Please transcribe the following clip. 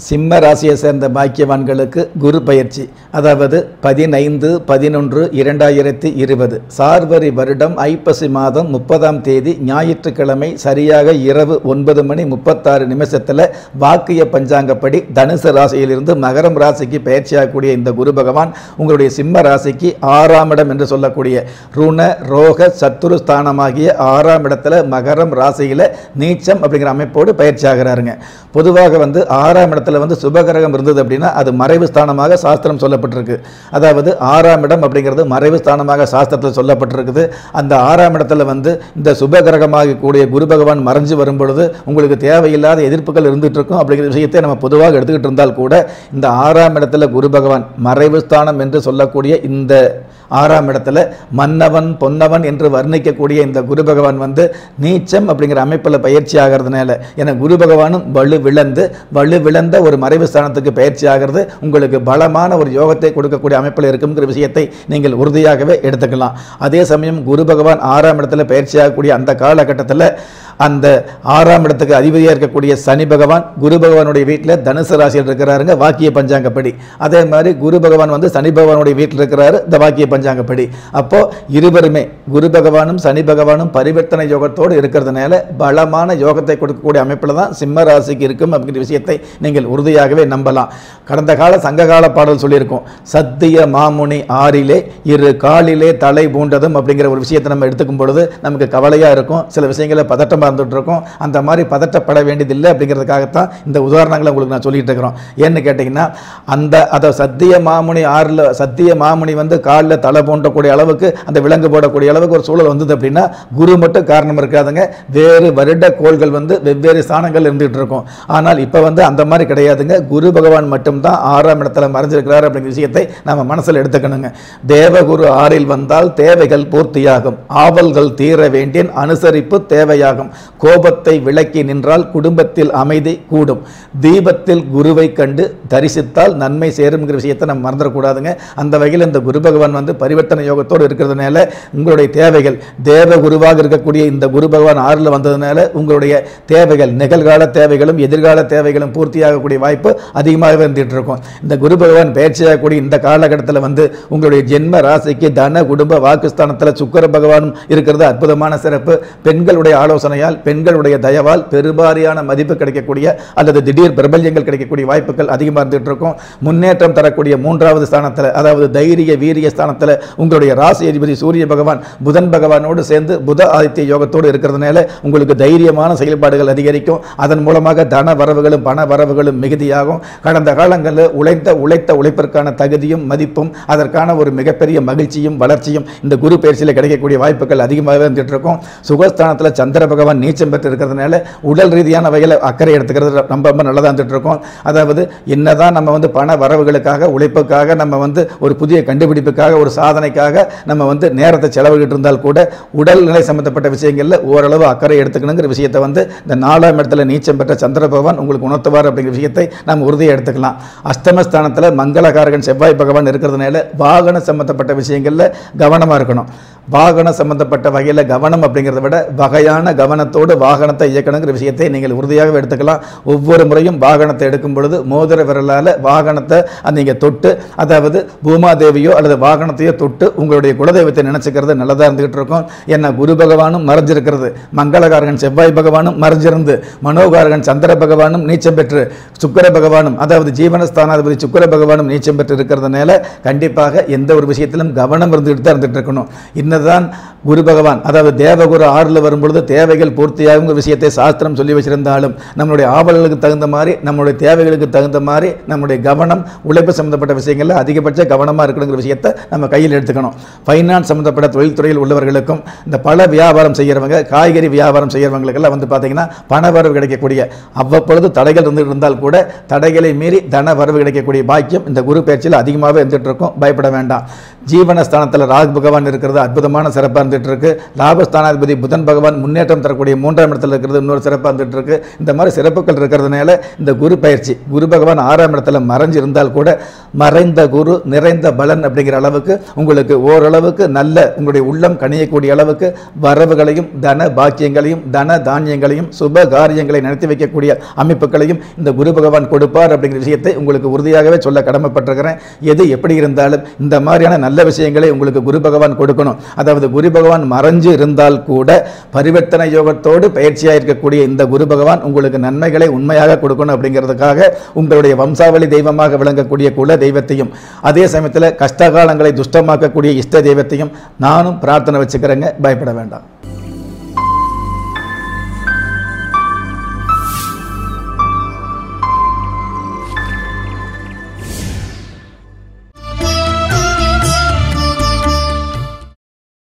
சிம்ம ராசியை சேர்ந்த பாக்கியவான்களுக்கு குரு பயிற்சி அதாவது பதினைந்து பதினொன்று இரண்டாயிரத்தி இருபது சார்வரி வருடம் ஐப்பசி மாதம் முப்பதாம் தேதி ஞாயிற்றுக்கிழமை சரியாக இரவு ஒன்பது மணி முப்பத்தாறு நிமிஷத்தில் வாக்கிய பஞ்சாங்கப்படி தனுசு ராசியிலிருந்து மகரம் ராசிக்கு பயிற்சியாகக்கூடிய இந்த குரு பகவான் உங்களுடைய சிம்ம ராசிக்கு ஆறாம் இடம் என்று சொல்லக்கூடிய ருண ரோக சத்துரு ஸ்தானமாகிய ஆறாம் இடத்துல மகரம் ராசியில் நீச்சம் அப்படிங்கிற அமைப்போடு பயிற்சி ஆகிறாருங்க பொதுவாக வந்து ஆறாம் இடத்துல வந்து சுபகிரகம் இருந்தது அப்படின்னா அது மறைவு ஸ்தானமாக சாஸ்திரம் சொல்லப்பட்டிருக்கு அதாவது ஆறாம் இடம் அப்படிங்கிறது மறைவு ஸ்தானமாக சாஸ்திரத்தில் சொல்லப்பட்டிருக்குது அந்த ஆறாம் இடத்துல வந்து இந்த சுபகிரகமாக கூடிய குரு பகவான் மறைஞ்சு வரும் பொழுது உங்களுக்கு தேவையில்லாத எதிர்ப்புகள் இருந்துட்டு இருக்கும் அப்படிங்கிற விஷயத்தை நம்ம பொதுவாக எடுத்துக்கிட்டு இருந்தால் கூட இந்த ஆறாம் இடத்துல குரு பகவான் மறைவு ஸ்தானம் என்று சொல்லக்கூடிய இந்த ஆறாம் இடத்துல மன்னவன் பொன்னவன் என்று வர்ணிக்கக்கூடிய இந்த குரு பகவான் வந்து நீச்சம் அப்படிங்கிற அமைப்பில் பயிற்சி ஆகிறதுனால என குரு பகவானும் வலு விளந்து வலு விளந்த ஒரு மறைவு ஸ்தானத்துக்கு பயிற்சி ஆகிறது உங்களுக்கு பலமான ஒரு யோகத்தை கொடுக்கக்கூடிய அமைப்பில் இருக்குங்கிற விஷயத்தை நீங்கள் உறுதியாகவே எடுத்துக்கலாம் அதே சமயம் குரு பகவான் ஆறாம் இடத்துல பயிற்சி ஆகக்கூடிய அந்த காலகட்டத்தில் அந்த ஆறாம் இடத்துக்கு அதிபதியாக இருக்கக்கூடிய சனி பகவான் குரு பகவானுடைய வீட்டில் தனுசு ராசியில் இருக்கிறாருங்க வாக்கிய பஞ்சாங்கப்படி அதே மாதிரி குரு பகவான் வந்து சனி பகவானுடைய வீட்டில் இருக்கிறாரு இந்த வாக்கிய பஞ்சாங்கப்படி அப்போ இருவருமே குரு பகவானும் சனி பகவானும் பரிவர்த்தனை யோகத்தோடு இருக்கிறதுனால பலமான யோகத்தை கொடுக்கக்கூடிய அமைப்பில் தான் சிம்ம ராசிக்கு இருக்கும் அப்படிங்கிற விஷயத்தை நீங்கள் உறுதியாகவே நம்பலாம் கடந்த கால சங்ககால பாடல் சொல்லியிருக்கோம் சத்திய மாமுனி ஆறிலே இரு காலிலே தலை பூண்டதும் அப்படிங்கிற ஒரு விஷயத்தை நம்ம எடுத்துக்கும் பொழுது நமக்கு கவலையாக இருக்கும் சில விஷயங்களை பதட்டமாக இருந்துட்டு இருக்கோம் அந்த மாதிரி பதட்டப்பட வேண்டியதில்லை அப்படிங்கிறதுக்காகத்தான் இந்த உதாரணங்களை உங்களுக்கு நான் சொல்லிட்டு இருக்கிறோம் ஏன்னு கேட்டிங்கன்னா அந்த அதை சத்திய மாமுனி ஆறில் சத்திய மாமுனி வந்து காலில் தலை போன்றக்கூடிய அளவுக்கு அந்த விலங்கு போடக்கூடிய அளவுக்கு ஒரு சூழல் வந்தது அப்படின்னா குரு மட்டும் காரணம் இருக்காதுங்க வேறு வருட கோள்கள் வந்து வெவ்வேறு ஸ்தானங்கள் இருந்துகிட்டு இருக்கும் ஆனால் இப்போ வந்து அந்த மாதிரி கிடையாதுங்க குரு பகவான் மட்டும்தான் ஆறாம் இடத்துல மறைஞ்சிருக்கிறார் அப்படிங்கிற விஷயத்தை நம்ம மனசில் எடுத்துக்கணுங்க தேவகுரு ஆறில் வந்தால் தேவைகள் பூர்த்தியாகும் ஆவல்கள் தீர வேண்டியன் அனுசரிப்பு தேவையாகும் கோபத்தை விலக்கி நின்றால் குடும்பத்தில் அமைதி கூடும் தீபத்தில் குருவை கண்டு தரிசித்தால் நன்மை சேருங்கிற விஷயத்தை நம்ம மறந்துடக்கூடாதுங்க அந்த வகையில் இந்த குரு பகவான் வந்து பரிவர்த்தனை யோகத்தோடு இருக்கிறதுனால உங்களுடைய தேவைகள் தேவ குருவாக இருக்கக்கூடிய இந்த குரு பகவான் ஆறில் வந்ததுனால உங்களுடைய தேவைகள் நிகழ்கால தேவைகளும் எதிர்கால தேவைகளும் பூர்த்தியாகக்கூடிய வாய்ப்பு அதிகமாகவே இருந்துகிட்டு இருக்கும் இந்த குரு பகவான் பயிற்சியாகக்கூடிய இந்த காலகட்டத்தில் வந்து உங்களுடைய ஜென்ம ராசிக்கு தன குடும்ப வாக்குஸ்தானத்தில் சுக்கர பகவானும் இருக்கிறது அற்புதமான சிறப்பு பெண்களுடைய ஆலோசனையால் பெண்களுடைய தயவால் பெருபாரியான மதிப்பு கிடைக்கக்கூடிய அல்லது திடீர் பிரபல்யங்கள் கிடைக்கக்கூடிய வாய்ப்புகள் அதிகமாக இருந்துகிட்டு இருக்கும் முன்னேற்றம் தரக்கூடிய மூன்றாவது ஸ்தானத்தில் அதாவது தைரிய வீரிய ஸ்தானத்தில் உங்களுடைய ராசி அதிபதி சூரிய பகவான் புதன் பகவானோடு சேர்ந்து புத ஆதித்ய யோகத்தோடு இருக்கிறதுனால உங்களுக்கு தைரியமான செயல்பாடுகள் அதிகரிக்கும் அதன் மூலமாக தன வரவுகளும் பண வரவுகளும் மிகுதியாகும் கடந்த காலங்களில் உழைத்த உழைத்த உழைப்பிற்கான தகுதியும் மதிப்பும் அதற்கான ஒரு மிகப்பெரிய மகிழ்ச்சியும் வளர்ச்சியும் இந்த குரு பயிற்சியில் கிடைக்கக்கூடிய வாய்ப்புகள் அதிகமாகவே இருந்துட்டு இருக்கும் சுகஸ்தானத்தில் சந்திர பகவான் நீச்சம் பெற்று இருக்கிறதுனால உடல் ரீதியான வகையில் அக்கறை எடுத்துக்கிறது ரொம்ப ரொம்ப நல்லதாக இருந்துட்டு இருக்கும் அதாவது என்னதான் நம்ம வந்து பண வரவுகளுக்காக உழைப்புக்காக நம்ம வந்து ஒரு புதிய கண்டுபிடிப்புக்காக ஒரு சாதனைக்காக நம்ம வந்து நேரத்தை செலவிட்டு இருந்தால் கூட உடல்நிலை சம்பந்தப்பட்ட விஷயங்களில் ஓரளவு அக்கறை எடுத்துக்கணுங்கிற விஷயத்தை வந்து இந்த நாலாம் இடத்துல நீச்சம் பெற்ற சந்திர பகவான் உங்களுக்கு உணர்த்துவார் அப்படிங்கிற விஷயத்தை நம்ம உறுதியை எடுத்துக்கலாம் அஷ்டமஸ்தானத்தில் மங்களகாரகன் செவ்வாய் பகவான் இருக்கிறதுனால வாகன சம்பந்தப்பட்ட விஷயங்களில் கவனமாக இருக்கணும் வாகனம் சம்பந்தப்பட்ட வகையில் கவனம் அப்படிங்கிறத விட வகையான கவனத்தோடு வாகனத்தை இயக்கணுங்கிற விஷயத்தை நீங்கள் உறுதியாக எடுத்துக்கலாம் ஒவ்வொரு முறையும் வாகனத்தை எடுக்கும் பொழுது மோதிர விரலால் வாகனத்தை நீங்கள் தொட்டு அதாவது பூமாதேவியோ அல்லது வாகனத்தையோ தொட்டு உங்களுடைய குலதெய்வத்தை நினச்சிக்கிறது நல்லதாக இருந்துகிட்டு இருக்கும் ஏன்னா குரு பகவானும் மறைஞ்சிருக்கிறது மங்களகாரகன் செவ்வாய் பகவானும் மறைஞ்சிருந்து மனோகாரகன் சந்திர பகவானும் நீச்சம் பெற்று சுக்கர பகவானும் அதாவது ஜீவனஸ்தானாதிபதி சுக்கர பகவானும் நீச்சம் பெற்று இருக்கிறதுனால கண்டிப்பாக எந்த ஒரு விஷயத்திலும் கவனம் இருந்துகிட்டு தான் இருந்துட்டு இருக்கணும் இன்னதான் குரு பகவான் அதாவது தேவகுரு ஆறில் வரும்பொழுது தேவைகள் பூர்த்தியாகுங்கிற விஷயத்தை சாஸ்திரம் சொல்லி வச்சிருந்தாலும் நம்மளுடைய ஆவல்களுக்கு தகுந்த மாதிரி நம்மளுடைய தேவைகளுக்கு தகுந்த மாதிரி நம்முடைய கவனம் உழைப்பு சம்மந்தப்பட்ட விஷயங்களில் அதிகபட்ச கவனமாக இருக்கணுங்கிற விஷயத்தை நம்ம கையில் எடுத்துக்கணும் ஃபைனான்ஸ் சம்மந்தப்பட்ட தொழில்துறையில் உள்ளவர்களுக்கும் இந்த பல வியாபாரம் செய்கிறவங்க காய்கறி வியாபாரம் செய்கிறவங்களுக்கெல்லாம் வந்து பார்த்தீங்கன்னா பண வரவு கிடைக்கக்கூடிய அவ்வப்பொழுது தடைகள் இருந்துட்டு இருந்தால் கூட தடைகளை மீறி தன வரவு கிடைக்கக்கூடிய பாக்கியம் இந்த குரு பயிற்சியில் அதிகமாகவே இருந்துட்டு இருக்கும் பயப்பட வேண்டாம் ஜீவனஸ்தானத்தில் ராகு பகவான் இருக்கிறது அற்புதம் அற்புதமான சிறப்பாக இருந்துட்டு இருக்கு லாபஸ்தானாதிபதி புதன் பகவான் முன்னேற்றம் தரக்கூடிய மூன்றாம் இடத்துல இருக்கிறது இன்னொரு சிறப்பாக இருந்துட்டு இருக்கு இந்த மாதிரி சிறப்புகள் இருக்கிறதுனால இந்த குரு பயிற்சி குரு பகவான் ஆறாம் இடத்துல மறைஞ்சு இருந்தால் கூட மறைந்த குரு நிறைந்த பலன் அப்படிங்கிற அளவுக்கு உங்களுக்கு ஓரளவுக்கு நல்ல உங்களுடைய உள்ளம் கனியக்கூடிய அளவுக்கு வரவுகளையும் தன பாக்கியங்களையும் தன தானியங்களையும் சுப காரியங்களை நடத்தி வைக்கக்கூடிய அமைப்புகளையும் இந்த குரு பகவான் கொடுப்பார் அப்படிங்கிற விஷயத்தை உங்களுக்கு உறுதியாகவே சொல்ல கடமைப்பட்டிருக்கிறேன் எது எப்படி இருந்தாலும் இந்த மாதிரியான நல்ல விஷயங்களை உங்களுக்கு குரு பகவான் கொடுக்கணும் அதாவது குரு பகவான் மறைஞ்சு இருந்தால் கூட பரிவர்த்தனை யோகத்தோடு பயிற்சியாக இருக்கக்கூடிய இந்த குரு பகவான் உங்களுக்கு நன்மைகளை உண்மையாக கொடுக்கணும் அப்படிங்கிறதுக்காக உங்களுடைய வம்சாவளி தெய்வமாக விளங்கக்கூடிய குல தெய்வத்தையும் அதே சமயத்தில் கஷ்டகாலங்களை துஷ்டமாக்கக்கூடிய இஷ்ட தெய்வத்தையும் நானும் பிரார்த்தனை வச்சுக்கிறேங்க பயப்பட வேண்டாம்